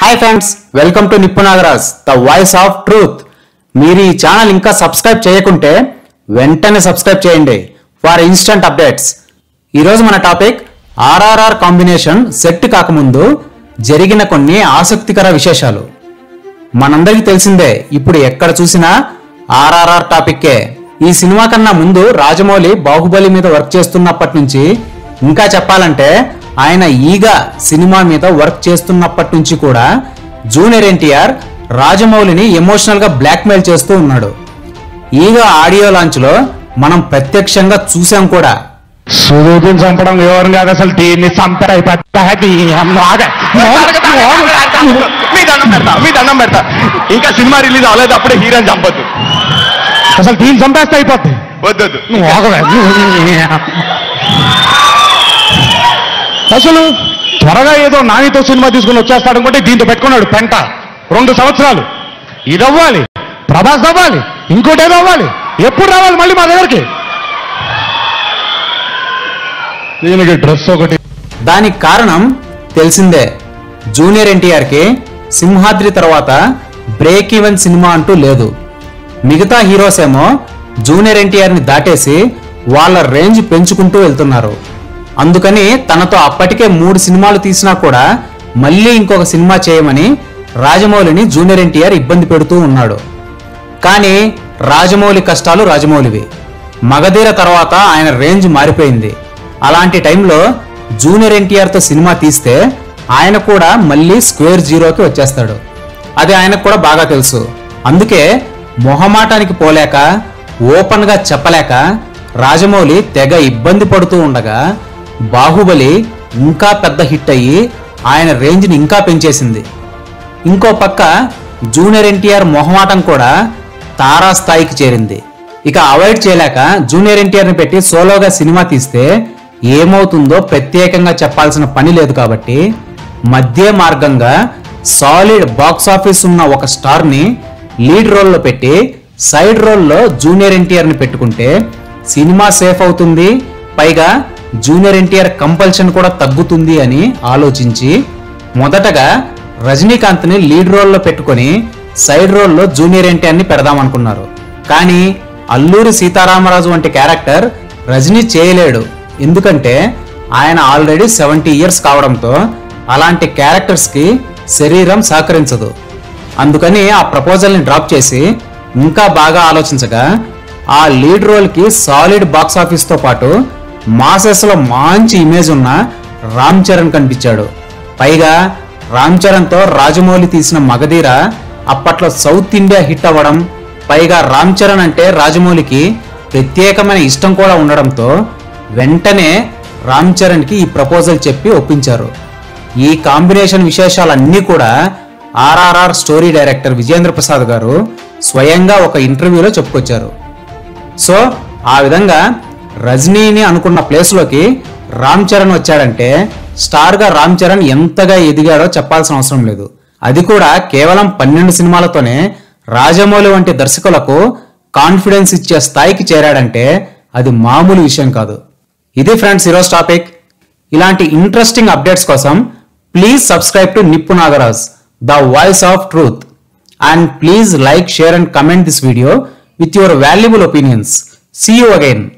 Hi friends welcome to Nippu Nagaraj the voice of truth మీరు ఈ channel ఇంకా సబ్స్క్రైబ్ చేయకుంటే వెంటనే సబ్స్క్రైబ్ చేయండి ఫర్ ఇన్స్టంట్ అప్డేట్స్ ఈరోజు మన టాపిక్ ఆర్ఆర్ఆర్ కాంబినేషన్ సెట్ కాకముందు జరిగిన కొన్ని ఆసక్తికర విశేషాలు మనందరికీ తెలిసిందే ఇప్పుడు ఎక్కడ చూసినా ఆర్ఆర్ఆర్ టాపిక్కే ఈ సినిమా కన్నా ముందు రాజమౌళి బాహుబలి మీద వర్క్ చేస్తున్నప్పటి నుంచి ఇంకా చెప్పాలంటే ఆయన ఈగ సినిమా మీద వర్క్ చేస్తున్నప్పటి నుంచి కూడా జూనియర్ ఎన్టీఆర్ రాజమౌళిని ఎమోషనల్ గా బ్లాక్మెయిల్ చేస్తూ ఉన్నాడు ఈగ ఆడియో లాంచ్ లో మనం ప్రత్యక్షంగా చూసాం కూడా సుదూతిని చంపడం ఎవరు కాదు అసలు దీన్ని చంపడం అయిపోతుంది మీ దండం పెడతా మీ దండం పెడతా ఇంకా సినిమా రిలీజ్ అవ్వలేదు అప్పుడే హీరోని చంపొద్దు అసలు దీన్ని చంపేస్తే అయిపోద్ది వద్దొద్దు నువ్వు ఆగవే. అసలు త్వరగా ఏదో నానితో సినిమా తీసుకుని వచ్చేస్తాడు అనుకుంటే దీంతో పెట్టుకున్నాడు పెంట రెండు సంవత్సరాలు ఇది అవ్వాలి ప్రభాస్ అవ్వాలి ఇంకోటి ఏదో అవ్వాలి ఎప్పుడు రావాలి మళ్ళీ మా దగ్గరికి దీనికి డ్రెస్ ఒకటి దానికి కారణం తెలిసిందే జూనియర్ ఎన్టీఆర్ కి సింహాద్రి తర్వాత బ్రేక్ ఈవెన్ సినిమా అంటూ లేదు మిగతా హీరోస్ ఏమో జూనియర్ ఎన్టీఆర్ ని దాటేసి వాళ్ళ రేంజ్ పెంచుకుంటూ వెళ్తున్నారు అందుకని తనతో అప్పటికే మూడు సినిమాలు తీసినా కూడా మళ్ళీ ఇంకొక సినిమా చేయమని రాజమౌళిని జూనియర్ ఎన్టీఆర్ ఇబ్బంది పెడుతూ ఉన్నాడు కానీ రాజమౌళి కష్టాలు రాజమౌళివి మగధీర తర్వాత ఆయన రేంజ్ మారిపోయింది అలాంటి టైంలో జూనియర్ ఎన్టీఆర్తో సినిమా తీస్తే ఆయన కూడా మళ్ళీ స్క్వేర్ జీరోకి వచ్చేస్తాడు అది ఆయనకు కూడా బాగా తెలుసు అందుకే మొహమాటానికి పోలేక ఓపెన్గా చెప్పలేక రాజమౌళి తెగ ఇబ్బంది పడుతూ ఉండగా బాహుబలి ఇంకా పెద్ద హిట్ అయ్యి ఆయన రేంజ్ని ఇంకా పెంచేసింది ఇంకో పక్క జూనియర్ ఎన్టీఆర్ మొహమాటం కూడా తారా స్థాయికి చేరింది ఇక అవాయిడ్ చేయలేక జూనియర్ ఎన్టీఆర్ ని పెట్టి సోలోగా సినిమా తీస్తే ఏమవుతుందో ప్రత్యేకంగా చెప్పాల్సిన పని లేదు కాబట్టి మధ్య మార్గంగా సాలిడ్ బాక్స్ ఆఫీస్ ఉన్న ఒక స్టార్ ని లీడ్ రోల్లో పెట్టి సైడ్ రోల్లో జూనియర్ ఎన్టీఆర్ ని పెట్టుకుంటే సినిమా సేఫ్ అవుతుంది పైగా జూనియర్ ఎన్టీఆర్ కంపల్షన్ కూడా తగ్గుతుంది అని ఆలోచించి మొదటగా రజనీకాంత్ ని లీడ్ రోల్లో పెట్టుకొని సైడ్ రోల్లో జూనియర్ ఎన్టీఆర్ ని పెడదామనుకున్నారు కానీ అల్లూరి సీతారామరాజు వంటి క్యారెక్టర్ రజనీ చేయలేడు ఎందుకంటే ఆయన ఆల్రెడీ సెవెంటీ ఇయర్స్ కావడంతో అలాంటి క్యారెక్టర్స్ కి శరీరం సహకరించదు అందుకని ఆ ప్రపోజల్ని డ్రాప్ చేసి ఇంకా బాగా ఆలోచించగా ఆ లీడ్ రోల్ కి సాలిడ్ బాక్స్ ఆఫీస్ తో పాటు మాసెస్ లో మంచి ఇమేజ్ ఉన్న రామ్ చరణ్ కనిపించాడు పైగా రామ్ చరణ్ తో రాజమౌళి తీసిన మగధీర అప్పట్లో సౌత్ ఇండియా హిట్ అవ్వడం పైగా రామ్ చరణ్ అంటే రాజమౌళికి ప్రత్యేకమైన ఇష్టం కూడా ఉండడంతో వెంటనే రామ్ చరణ్ కి ఈ ప్రపోజల్ చెప్పి ఒప్పించారు ఈ కాంబినేషన్ విశేషాలన్నీ కూడా RRR story director Vijayendra Prasad garu స్వయంగా ఒక ఇంటర్వ్యూలో చెప్పుకొచ్చారు సో ఆ విధంగా రజనీని అనుకున్న ప్లేస్లోకి రామ్ చరణ్ వచ్చాడంటే స్టార్గా రామ్ చరణ్ ఎంతగా ఎదిగాడో చెప్పాల్సిన అవసరం లేదు అది కూడా కేవలం పన్నెండు సినిమాలతోనే రాజమౌళి వంటి దర్శకులకు కాన్ఫిడెన్స్ ఇచ్చే స్థాయికి చేరాడంటే అది మామూలు విషయం కాదు ఇది ఫ్రెండ్స్ ఈరోజు టాపిక్ ఇలాంటి ఇంట్రెస్టింగ్ అప్డేట్స్ కోసం please subscribe to Nippu Nagaraj the voice of truth and please like share and comment this video with your valuable opinions see you again